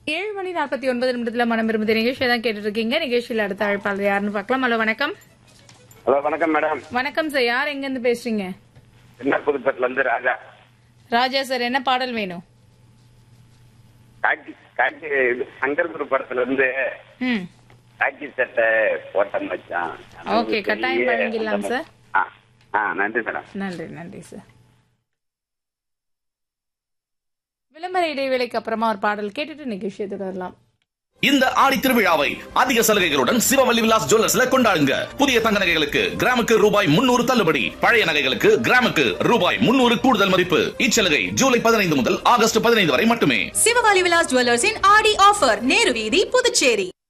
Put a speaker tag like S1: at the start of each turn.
S1: ஏழு மணி நாற்பத்தி ஒன்பது நிமிடத்துல மனம் விரும்புது நிகழ்ச்சியை தான் கேட்டுட்டு இருக்கீங்க நிகழ்ச்சியில் அடுத்த அழைப்பாளர் யாருன்னு பார்க்கலாம் ஹலோ வணக்கம்
S2: ஹலோ வணக்கம் மேடம்
S1: வணக்கம் சார் யார் எங்க இருந்து பேசுறீங்க
S2: என்ன புதுப்பேட்டில இருந்து ராஜா
S1: ராஜா சார் என்ன பாடல் வேணும்
S2: காக்கி காக்கி இது சங்கர் குரு படத்துல இருந்து
S1: ம்
S2: காக்கி சட்டை போட்டம் வச்சான்
S1: ஓகே, கட்டாயம் வழங்கிடலாம் சார்.
S2: ஆ ஆ நன்றி மேடம்
S1: நன்றி நன்றி சார் விளம்பர இடைவேளைக்கு அப்புறமா ஒரு பாடல் கேட்டுட்டு நிகழ்ச்சியை தொடரலாம்
S3: இந்த ஆடி திருவிழாவை அதிக சலுகைகளுடன் சிவவல்லி விலாஸ் ஜுவல்லர்ஸ்ல கொண்டாடுங்க புதிய தங்க நகைகளுக்கு கிராமுக்கு ரூபாய் முன்னூறு தள்ளுபடி பழைய நகைகளுக்கு கிராமுக்கு ரூபாய் முன்னூறு கூடுதல் மதிப்பு இச்சலுகை ஜூலை பதினைந்து முதல் ஆகஸ்ட் பதினைந்து வரை மட்டுமே
S4: சிவகாலி விலாஸ் ஜுவல்லர்ஸின் ஆடி ஆஃபர் நேரு வீதி புதுச்சேரி